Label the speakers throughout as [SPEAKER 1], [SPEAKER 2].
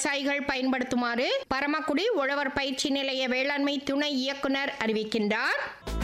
[SPEAKER 1] விவசாயிகள் பயன்படுத்துமாறு பரமக்குடி உழவர் பயிற்சி நிலைய வேளாண்மை துணை இயக்குனர் அறிவிக்கின்றார்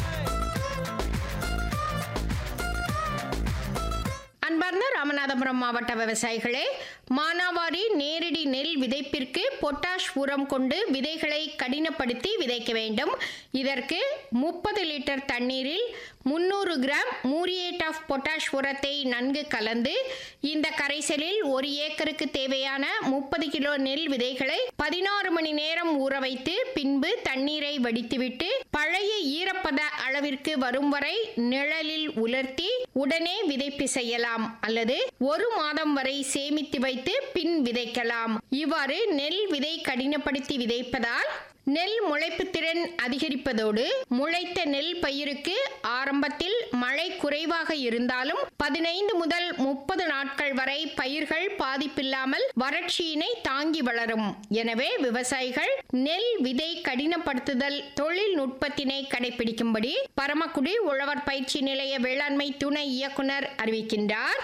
[SPEAKER 1] அன்பார்ந்த ராமநாதபுரம் மாவட்ட விவசாயிகளே மானாவாரி நேரடி நெல் விதைப்பிற்கு பொட்டாஷ் உரம் கொண்டு விதைகளை கடினப்படுத்தி விதைக்க வேண்டும் இதற்கு முப்பது லிட்டர் தண்ணீரில் முன்னூறு கிராம் மூரியேட் ஆஃப் பொட்டாஷ் உரத்தை நன்கு கலந்து இந்த கரைசலில் ஒரு ஏக்கருக்கு தேவையான முப்பது கிலோ நெல் விதைகளை பதினாறு மணி நேரம் ஊற வைத்து பின்பு தண்ணீரை வடித்துவிட்டு பழைய ஈரப்பத அளவிற்கு வரும் வரை நிழலில் உலர்த்தி உடனே விதைப்பு செய்யலாம் அல்லது ஒரு மாதம் வரை சேமித்து வைத்து பின் விதைக்கலாம் இவ்வாறு நெல் விதை கடினப்படுத்தி விதைப்பதால் நெல் முளைப்பு திறன் அதிகரிப்பதோடு முளைத்த நெல் பயிருக்கு ஆரம்பத்தில் மழை குறைவாக இருந்தாலும் பதினைந்து முதல் முப்பது நாட்கள் வரை பயிர்கள் பாதிப்பில்லாமல் வறட்சியினை தாங்கி வளரும் எனவே விவசாயிகள் நெல் விதை கடினப்படுத்துதல் தொழில்நுட்பத்தினை கடைபிடிக்கும்படி பரமக்குடி உழவர் பயிற்சி நிலைய வேளாண்மை துணை இயக்குனர் அறிவிக்கின்றார்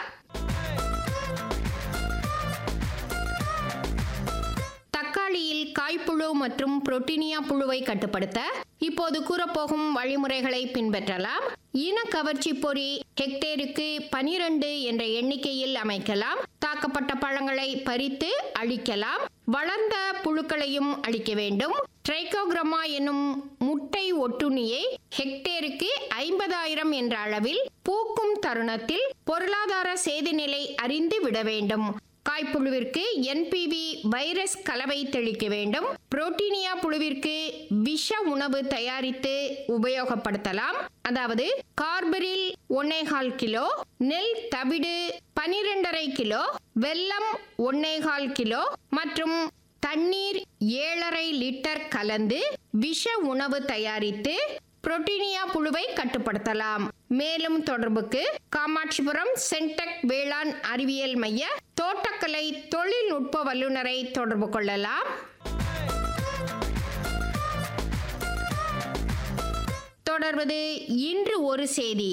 [SPEAKER 1] தக்காளியில் காய்ப்புழு மற்றும் புரோட்டீனியா புழுவை கட்டுப்படுத்த இப்போது கூறப்போகும் வழிமுறைகளை பின்பற்றலாம் இன கவர்ச்சி பொறி ஹெக்டேருக்கு பனிரெண்டு என்ற எண்ணிக்கையில் அமைக்கலாம் தாக்கப்பட்ட பழங்களை பறித்து அழிக்கலாம் வளர்ந்த புழுக்களையும் அழிக்க வேண்டும் ட்ரைகோகிரமா என்னும் முட்டை ஒட்டுண்ணியை ஹெக்டேருக்கு ஐம்பதாயிரம் என்ற அளவில் பூக்கும் தருணத்தில் பொருளாதார சேதநிலை அறிந்து விட வேண்டும் காய்ப்புழுவிற்கு என்பிவி வைரஸ் கலவை தெளிக்க வேண்டும் புரோட்டீனியா புழுவிற்கு விஷ உணவு தயாரித்து உபயோகப்படுத்தலாம் அதாவது கார்பரில் ஒன்னேகால் கிலோ நெல் தவிடு பனிரெண்டரை கிலோ வெல்லம் ஒன்னேகால் கிலோ மற்றும் தண்ணீர் ஏழரை லிட்டர் கலந்து விஷ உணவு தயாரித்து புரோட்டீனியா புழுவை கட்டுப்படுத்தலாம் மேலும் தொடர்புக்கு காமாட்சிபுரம் சென்டெக் வேளாண் அறிவியல் மைய தோட்டக்கலை தொழில்நுட்ப வல்லுநரை தொடர்பு கொள்ளலாம் தொடர்வது இன்று ஒரு செய்தி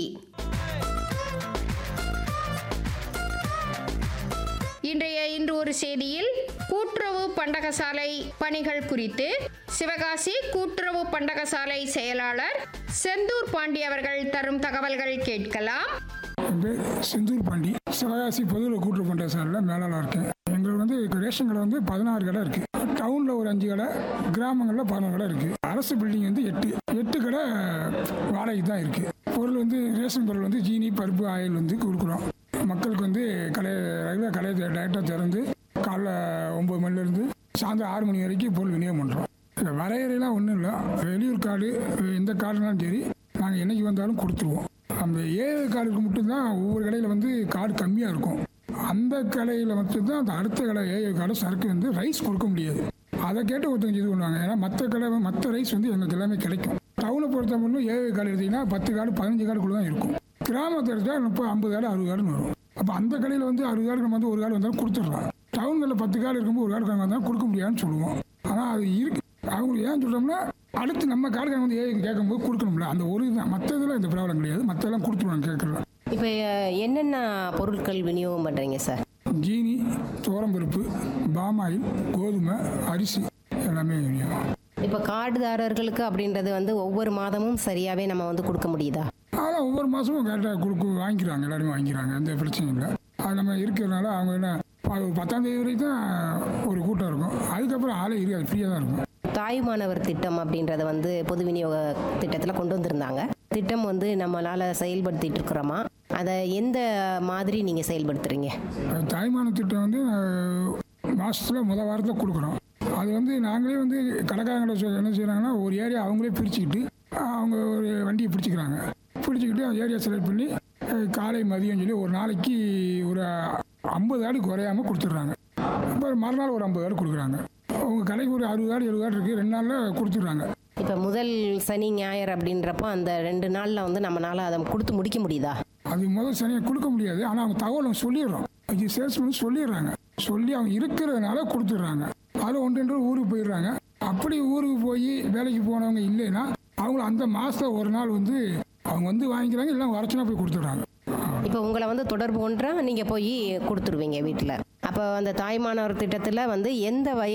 [SPEAKER 1] இன்றைய இன்று ஒரு செய்தியில் கூட்டுறவு பண்டகசாலை பணிகள் குறித்து சிவகாசி கூட்டுறவு பண்டகசாலை செயலாளர் செந்தூர் பாண்டி அவர்கள் தரும் தகவல்கள் கேட்கலாம்
[SPEAKER 2] என் பேர் செந்தூர் பாண்டி சிவகாசி பொதுவில் கூட்டுறவு பண்ற சாரில் மேலாளர் இருக்கேன் எங்களுக்கு வந்து ரேஷன் கடை வந்து பதினாறு கடை இருக்கு டவுன்ல ஒரு அஞ்சு கடை கிராமங்களில் பதினோரு கடை இருக்கு அரசு பில்டிங் வந்து எட்டு எட்டு கடை வாடகை தான் இருக்கு பொருள் வந்து ரேஷன் பொருள் வந்து ஜீனி பருப்பு ஆயில் வந்து கொடுக்குறோம் மக்களுக்கு வந்து கடை ரெகுலர் கடையை டேரெக்டாக திறந்து காலைல ஒம்பது மணிலேருந்து சாயந்தரம் ஆறு மணி வரைக்கும் பொருள் விநியோகம் பண்ணுறோம் இந்த வரையறையெல்லாம் ஒன்றும் இல்லை வெளியூர் கார்டு எந்த கார்டுனாலும் சரி நாங்கள் என்னைக்கு வந்தாலும் கொடுத்துருவோம் அந்த ஏழு கார்டுக்கு மட்டும்தான் ஒவ்வொரு கடையில் வந்து கார்டு கம்மியாக இருக்கும் அந்த கடையில் மட்டும்தான் அந்த அடுத்த கடை ஏழு கார்டு சரக்கு வந்து ரைஸ் கொடுக்க முடியாது அதை கேட்டு ஒருத்தவங்க இது பண்ணுவாங்க ஏன்னா மற்ற கடை மற்ற ரைஸ் வந்து எங்களுக்கு எல்லாமே கிடைக்கும் டவுனை பொறுத்த மட்டும் ஏழு கார்டு எடுத்தீங்கன்னா பத்து கார்டு பதினஞ்சு கார்டுக்குள்ள தான் இருக்கும் கிராமத்தை எடுத்தால் முப்பது ஐம்பது கார்டு அறுபது கார்டுன்னு வரும் அப்போ அந்த கடையில் வந்து அறுபது கார்டு நம்ம வந்து ஒரு கார்டு வந்தாலும் கொடுத்துடலாம் டவுன்களில் பத்து கார்டு இருக்கும்போது ஒரு கார்டு வந்தாலும் கொடுக்க முடியாதுன்னு சொல்லுவோம் ஆனால் அது இருக்கு அவங்க ஏன் சொல்கிறோம்னா அடுத்து நம்ம கார்டு வந்து ஏன் கேட்கும்போது கொடுக்கணும்ல அந்த ஒரு இதுதான் மற்ற இதில் இந்த ப்ராப்ளம் கிடையாது மற்றெல்லாம் கொடுத்துருவாங்க கேட்கலாம்
[SPEAKER 3] இப்போ என்னென்ன பொருட்கள் விநியோகம் பண்ணுறீங்க சார்
[SPEAKER 2] ஜீனி துவரம்பருப்பு பாமாயில் கோதுமை அரிசி எல்லாமே விநியோகம்
[SPEAKER 3] இப்போ கார்டுதாரர்களுக்கு அப்படின்றது வந்து ஒவ்வொரு மாதமும் சரியாகவே நம்ம வந்து கொடுக்க முடியுதா
[SPEAKER 2] அதான் ஒவ்வொரு மாதமும் கரெக்டாக கொடுக்க வாங்கிக்கிறாங்க எல்லாருமே வாங்கிக்கிறாங்க எந்த பிரச்சனையும் இல்லை அது நம்ம இருக்கிறதுனால அவங்க என்ன ப- ஒரு பத்தாம் தேதி வரைக்கும் தான் ஒரு கூட்டம் இருக்கும் அதுக்கப்புறம் ஆளே இருக்காது ஃப்ரீயாக தான் இருக்கும்
[SPEAKER 3] தாய்மானவர் திட்டம் அப்படின்றத வந்து பொது விநியோக திட்டத்தில் கொண்டு வந்திருந்தாங்க திட்டம் வந்து நம்மளால் செயல்படுத்திட்டு இருக்கிறோமா அதை எந்த மாதிரி நீங்கள் செயல்படுத்துறீங்க
[SPEAKER 2] அது தாய்மான திட்டம் வந்து மாதத்தில் முத வாரத்தில் கொடுக்குறோம் அது வந்து நாங்களே வந்து கடைக்காரங்களை சொ- என்ன செய்கிறாங்கன்னா ஒரு ஏரியா அவங்களே பிரிச்சுக்கிட்டு அவங்க ஒரு வண்டியை பிடிச்சிக்கிறாங்க பிடிச்சிக்கிட்டு அந்த ஏரியா செலக்ட் பண்ணி அஹ், காலை மதியம் சொல்லி ஒரு நாளைக்கு ஒரு ஐம்பது ஆடு குறையாம கொடுத்துட்றாங்க அப்புறம் மறுநாள் ஒரு ஐம்பது ஆடு கொடுக்குறாங்க அவங்க கடைக்கு ஒரு அறுபது ஆடு எழுபது ஆடு இருக்குது ரெண்டு நாளில் கொடுத்துட்றாங்க
[SPEAKER 3] இப்போ முதல் சனி ஞாயிறு அப்படின்றப்போ அந்த ரெண்டு நாளில் வந்து நம்மளால் அதை கொடுத்து முடிக்க முடியுதா
[SPEAKER 2] அது முதல் சனியை கொடுக்க முடியாது ஆனால் அவங்க தகவல் அவங்க சொல்லிடுறோம் அது சேல்ஸ் பண்ணி சொல்லிடுறாங்க சொல்லி அவங்க இருக்கிறதுனால கொடுத்துட்றாங்க அதில் ஒன்று ரெண்டு ஊருக்கு போயிடுறாங்க அப்படி ஊருக்கு போய் வேலைக்கு போனவங்க இல்லைன்னா அவங்கள அந்த மாதம் ஒரு நாள் வந்து அவங்க வந்து வாங்கிக்கிறாங்க இல்லை வரச்சுனா போய் கொடுத்துட்றாங்க
[SPEAKER 3] இப்போ உங்களை வந்து தொடர்பு கொண்டா நீங்கள் போய் கொடுத்துருவீங்க வீட்டில் அப்போ அந்த தாய்மானவர் திட்டத்தில் வந்து எந்த வய